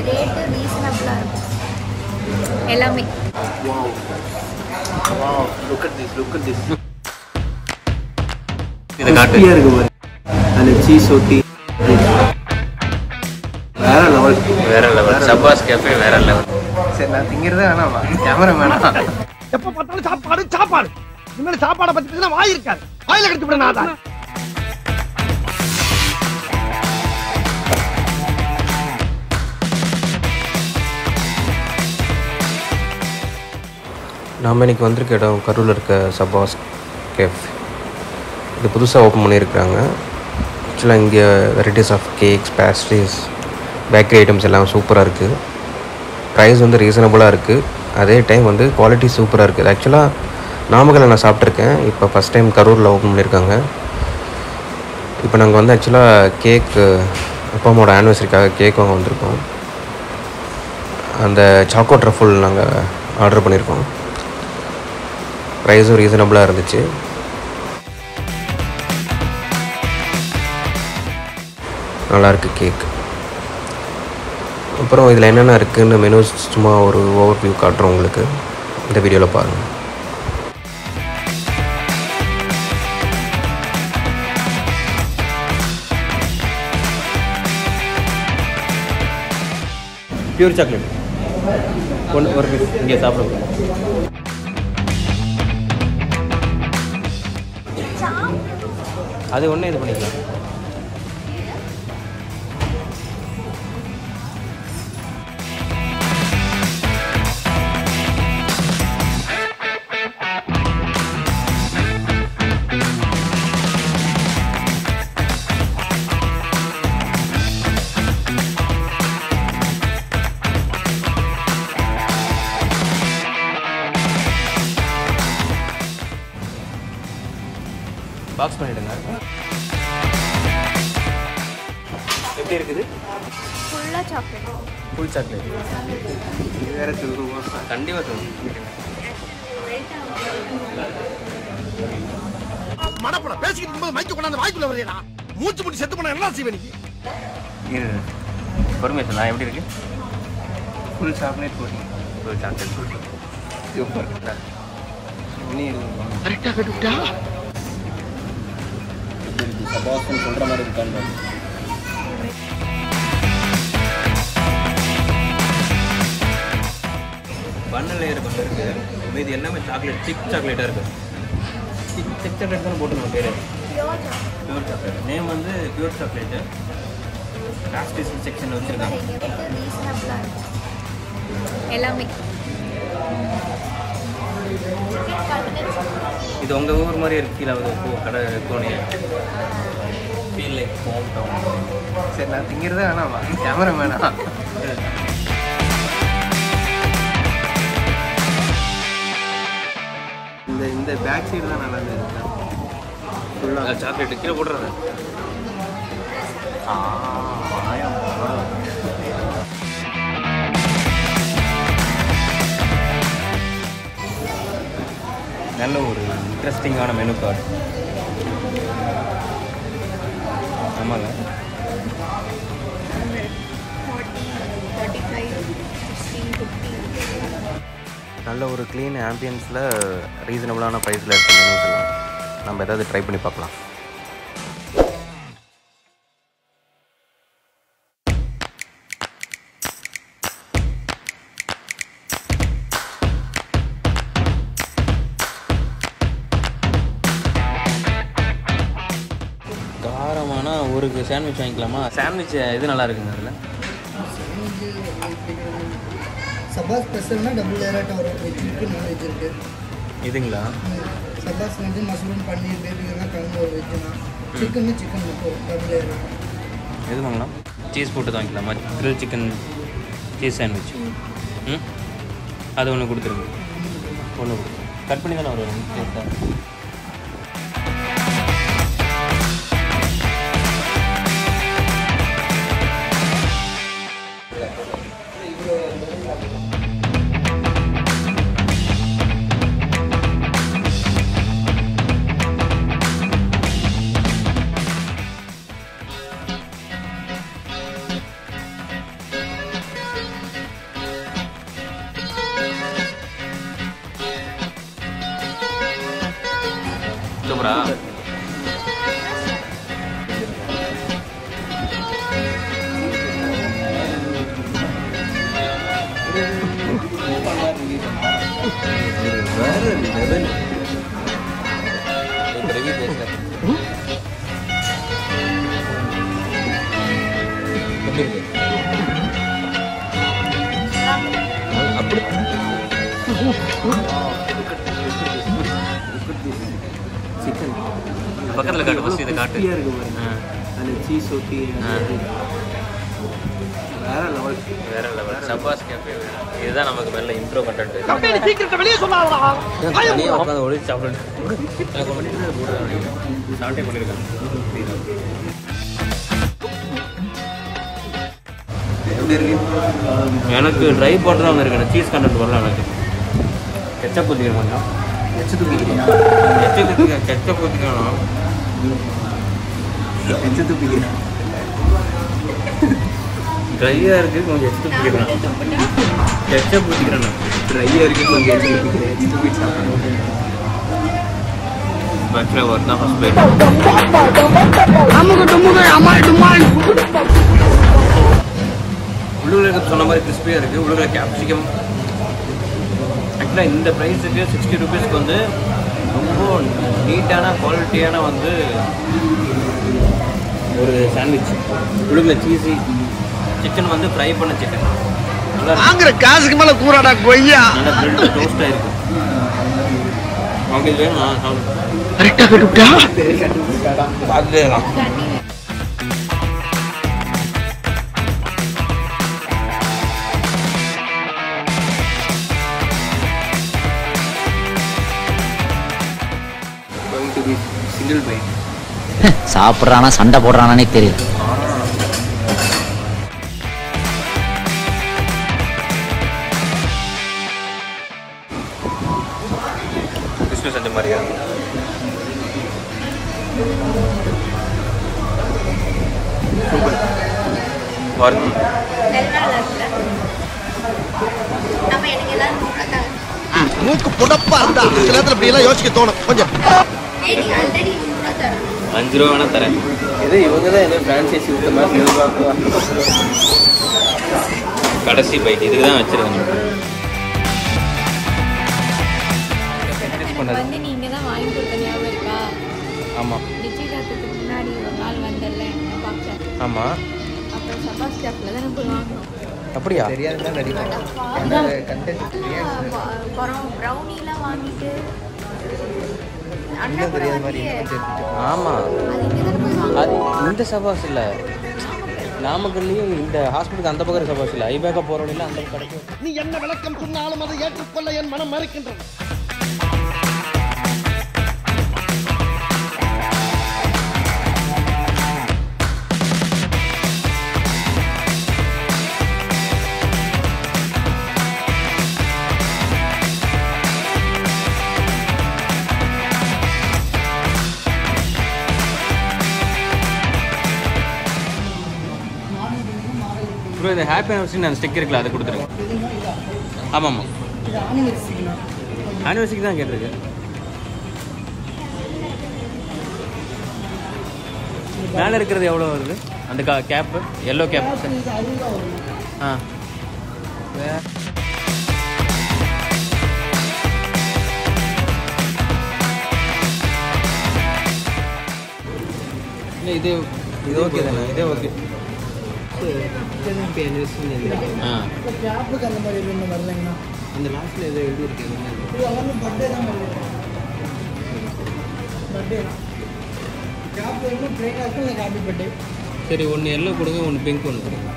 Rate ரீசனபிளாக இருக்கும் எல்லாமே wow wow look at this look at this இதை காட்டு ஹாப்பியாக இருக்கு பாரு அதில் சீஸ் ஒட்டி வேற லெவல் வேற லெவல் சப்பாஸ் கேஃபே வேற லெவல் சரி நான் திங்கிறதே வேணாமா கேமரா வேணாம் எப்ப பார்த்தாலும் சாப்பாடு சாப்பாடு முன்னாடி சாப்பாடை பத்தி பேசினா வாய் இருக்காது வாயில கடிச்சு விட நான் நாம் இன்னைக்கு வந்திருக்க இடம் கரூரில் இருக்க சபாஸ் கேஃப் இது புதுசாக ஓப்பன் பண்ணியிருக்காங்க ஆக்சுவலாக இங்கே varieties of cakes pastries bakery items எல்லாம் சூப்பராக இருக்குது ப்ரைஸ் வந்து ரீசனபுளாக இருக்குது அதே டைம் வந்து குவாலிட்டி சூப்பராக இருக்குது ஆக்சுவலாக நாமக்கல்ல நான் சாப்பிட்ருக்கேன் இப்போ ஃபஸ்ட் டைம் கரூரில் ஓப்பன் பண்ணியிருக்காங்க இப்போ நாங்கள் வந்து ஆக்சுவலாக கேக் அப்பா அம்மாவோட ஆனிவர்சரிக்காக கேக் வாங்க வந்திருக்கோம் அந்த சாக்கோ ட்ரஃபுல் நாங்கள் ஆர்டர் பண்ணியிருக்கோம் ப்ரைஸும் ரீசனபுளாக இருந்துச்சு நல்லாயிருக்கு கேக் அப்புறம் இதில் என்னென்ன இருக்குன்னு மெனு சும்மா ஒரு ஓவர் வியூ காட்டுறோம் உங்களுக்கு இந்த வீடியோவில் பாருங்கள் பியூர் சாக்லேட் ஒன்று ஒரு பீஸ் இங்கே சாப்பிடுங்க அது ஒன்றே இது பண்ணிக்கலாம் பாக்ஸ் பண்ணிவிடுங்க எப்படி இருக்குது ஃபுல்லாக சாக்லேட் ஃபுல் சாக்லேட் இது வேற திருவுருவா கண்டிப்பாக தோணும் மடப்பட பேசிக்கிட்டு இருக்கும்போது மைக்கு கொண்டாந்து வாய்க்குள்ள வரையடா மூச்சு முடி செத்து போன என்ன செய்வே நீ இது பொறுமையாக சொல்லலாம் எப்படி இருக்கு ஃபுல் சாக்லேட் போட்டு ஃபுல் சாக்லேட் ஃபுல் சூப்பர் இன்னும் இருக்கு கரெக்டா கட்டுவிட்டா சபாஸ்ன்னு சொல்கிற மாதிரி இருக்கான்னு பண்ண லேயர் கொஞ்சம் இருக்குது மீதி எல்லாமே சாக்லேட் சிக் சாக்லேட்டாக இருக்குது சிக் சிக் சாக்லேட் தானே போட்டுருங்க பேர் pure chocolate pure chocolate name வந்து பியூர் சாக்லேட்டு பேஸ்ட்ரிஸ் செக்ஷன் வச்சுருக்காங்க ரேட்டு ரீசனபிளாக இருக்கும் எல்லாமே இது உங்கள் ஊர் மாதிரி இருக்கு ஃபீல் ஆகுது பூ கடை கோணி ஃபீல் லைக் ஹோம் டவுன் சரி நான் திங்கிறதே வேணாமா கேமரா வேணாம் இந்த இந்த பேக் சைடு தான் நல்லா இருந்தது ஃபுல்லாக சாக்லேட் கீழே போட்டுறது நல்ல ஒரு இன்ட்ரெஸ்டிங்கான மெனு கார்டு ஆமாங்க forty thirty five sixteen fifty நல்ல ஒரு க்ளீன் ஆம்பியன்ஸில் ரீசனபிளான ப்ரைஸில் இருக்க மெனூஸ் எல்லாம் நம்ம ஏதாவது ட்ரை பண்ணி பார்க்கலாம் காரமான ஒரு சாண்ட்விச் வாங்கிக்கலாமா சாண்ட்விச் இது நல்லா இருக்குங்க அதில் சபாஸ் ஸ்பெஷல்னா டபுள் லேயராக வரும் வெஜ் இருக்குது நான் வெஜ் இருக்குது இதுங்களா சபாஸ் வந்து மஷ்ரூம் பன்னீர் பேபி இதெல்லாம் கலந்து ஒரு வெஜ்ஜுனா சிக்கன் சிக்கன் மட்டும் டபுள் லேயராக எது வாங்கலாம் சீஸ் போட்டு தான் வாங்கிக்கலாமா கிரில் சிக்கன் சீஸ் சாண்ட்விச் ம் அது ஒன்று கொடுத்துருங்க ஒன்று கட் பண்ணி தானே வரும் டேஸ்ட்டாக சூப்பரா வேற லெவல் ரவி பேசுகிறேன் எப்படி இருக்கு அப்படி சிக்கன் பக்கத்துல காட்டு ஃபர்ஸ்ட் இதை காட்டு இருக்கு பாருங்க ஆ, அந்த சீஸ் ஊற்றி ஆ. வேற லெவல் வேற லெவல் சபாஸ் கேஃபே இதுதான் நமக்கு நல்ல இன்ட்ரோ கண்டென்ட் கம்பெனி சீக்கிரத்தை வெளியே சொல்லாதடா தனியாக உட்காந்து ஒழிச்சு சாப்பிட்டு சாப்பிட்டே பண்ணியிருக்காங்க எப்படி இருக்கு எனக்கு ட்ரை பண்ணுறாங்க இருக்கு சீஸ் கண்டென்ட் வரல எனக்கு கெச்சப் ஊற்றிக்கிறேன் கொஞ்சம் எச்சு தூக்கிக்கிறியா கெச்சப் கெச்சப் ஊற்றிக்கணும் எச்சு துப்பிக்கிறேன் ட்ரையாக இருக்குது கொஞ்சம் எச்சு ஊற்றிக்கிறேன் கெச்சப் ஊற்றிக்கிறேன் நான் ட்ரையாக இருக்கு கொஞ்சம் எச்சு துப்பிக்கிறேன் எச்சு துப்பி சாப்பிடணும் பேக் ஃப்ளேவர் தான் ஃபஸ்ட் பைட் உள்ளூரில் சொன்ன மாதிரி கிறிஸ்பியாக இருக்குது உள்ளூரில் கேப்சிகம் ஆக்சுவலாக இந்த ப்ரைஸுக்கு சிக்ஸ்டி ருபீஸ்க்கு வந்து ரொம்ப நீட்டான குவாலிட்டியான வந்து ஒரு சாண்ட்விச் உள்ளூரில் சீஸி சிக்கன் வந்து ஃப்ரை பண்ண சிக்கன் நல்லா இருக்கு. வாங்குற காசுக்கு மேல கூறாடா கொய்யா நல்லா பிரெட் டோஸ்ட் ஆயிருக்கு அவங்க இது வேணும் ஆ, சாப்பிடு. கரெக்டா கட்டுவிட்டா பார்த்துட்டே இருக்கலாம் தண்ணி going to be single bite சாப்பிட்றானா சண்டை போடுறானானே தெரியல கிறிஸ்மஸ் அந்த மாதிரியா வார்த்தை நல்லா இருக்குல்ல அப்ப எனக்கு எல்லாரும் கூப்பிட்டாங்க மூக்கு புடப்பா இருந்தா சில நேரத்துல இப்படி எல்லாம் யோசிக்க தோணும் கொஞ்சம் ஏய் நீ ஆல்ரெடி கூட தரணும் அஞ்சு ரூபா வேணா தரேன் இது இவங்க தான் என்ன ஃப்ரான்ச்சைசி விட்ட மாதிரி எதிர்பார்க்குவாங்க கடைசி பைட் இதுக்கு தான் வச்சிருக்கேன் எனக்கு வந்து நீங்க தான் வாங்கி கொடுத்த ஞாபகம் இருக்கா ஆமாம் நிச்சயதார்த்தத்துக்கு முன்னாடி ஒரு நாள் வந்தல பார்க்க ஆமாம் அப்புறம் சபா ஸ்டாப்ல தான் போய் வாங்கணும் அப்படியா தெரியாத மாதிரி நடிப்பாங்க கண்டென்ட் அப்புறம் ப்ரௌனிலாம் வாங்கிட்டு அண்ணா கூட வரலையே. ஆமாம் அது இங்கே தானே போய் வாங்கணும். அது இந்த சபாஸ் இல்லை நாமக்கல்லையும் இந்த ஹாஸ்பிட்டலுக்கு அந்த பக்கம் சபாஸ் இல்லை ஐபேக்கா போகிற வழியில் அந்த கிடைக்கும் நீ என்ன விளக்கம் சொன்னாலும் அதை ஏற்றுக்கொள்ள என் மனம் மறுக்கின்றது ப்ரோ இது ஹாப்பி அனிவர்சரி அந்த ஸ்டிக் இருக்குல்ல அதை கொடுத்துருங்க ஆமாம் ஆமாம் இது ஆனிவர்சரிங்களா ஆனிவர்சரிக்கு தான் கேட்டிருக்கு மேலே இருக்கிறது எவ்வளோ வருது அந்த கா கேப்பு எல்லோ கேப் இது அதுதான் வரும் ஆ இல்லை இது இது ஓகே தானே இதே ஓகே ஆ இப்போ கேப்புக்கு அந்த மாதிரி எதுவும் வரலைங்கண்ணா அந்த லாஸ்ட்ல ஏதோ எழுதியிருக்கு இது எல்லாமே பர்த்டே தான் வருது பர்த்டே தான் கேப் வந்து ட்ரெயின் ஆகும் இல்லை ஹாப்பி பர்த்டே சரி ஒன்று எல்லோ கொடுங்க ஒன்று பிங்க் ஒன்று கொடுங்க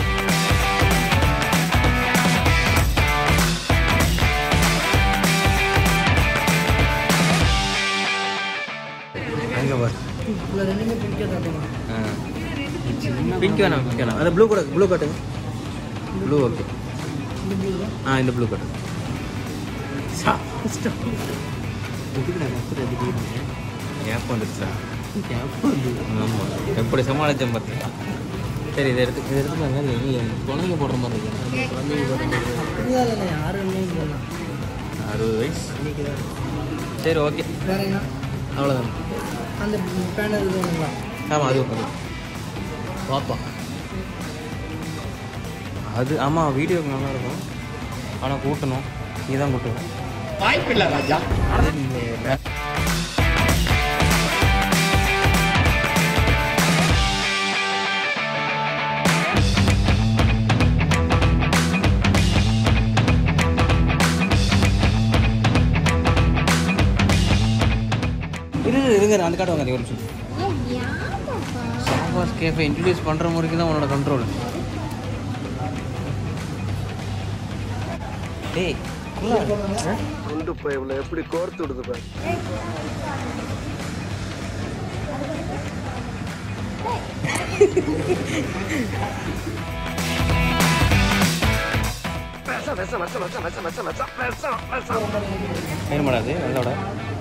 அங்கே பாரு இதில் ரெண்டுமே பிடிக்க தரணும் பிங்க் வேணாம் பிங்க் வேணாம் அந்த ப்ளூ கூட ப்ளூ காட்டுங்க ப்ளூ ஓகே ஆ இந்த ப்ளூ காட்டுங்க கேப் வந்துருச்சா ஆமாம் எப்படி சமாளித்தேன் பார்த்தீங்களா சரி இதை எடுத்து இதை எடுத்துக்காங்க நீ குழந்தைங்க போடுற மாதிரி இருக்கு இதுதான் இல்லை யாரும் இல்லை போடலாம் அறுபது வயசு சரி ஓகே வேற என்ன அவ்வளோதான் அந்த பேனர் இது வேணுங்களா ஆமாம் அது அது பாப்பா அது ஆமாம் வீடியோக்கு நல்லா இருக்கும் ஆனால் கூட்டணும் நீ தான் கூட்டணும் வாய்ப்பில்லை ராஜா இரு இருங்க அந்த காட்டு வாங்க ஒரு நிமிஷம் சாபாஸ் கேஃபை இன்ட்ரடியூஸ் பண்ணுற முறைக்கு தான் உன்னோட கண்ட்ரோல் டேய் குண்டு பைப்ல எப்படி கோர்த்து விடுது பாரு விஷம் விஷம் விஷம் விஷம் விஷம் விஷம் விஷம் விஷம் விஷம் ஏன் மாடாது வெள்ளோட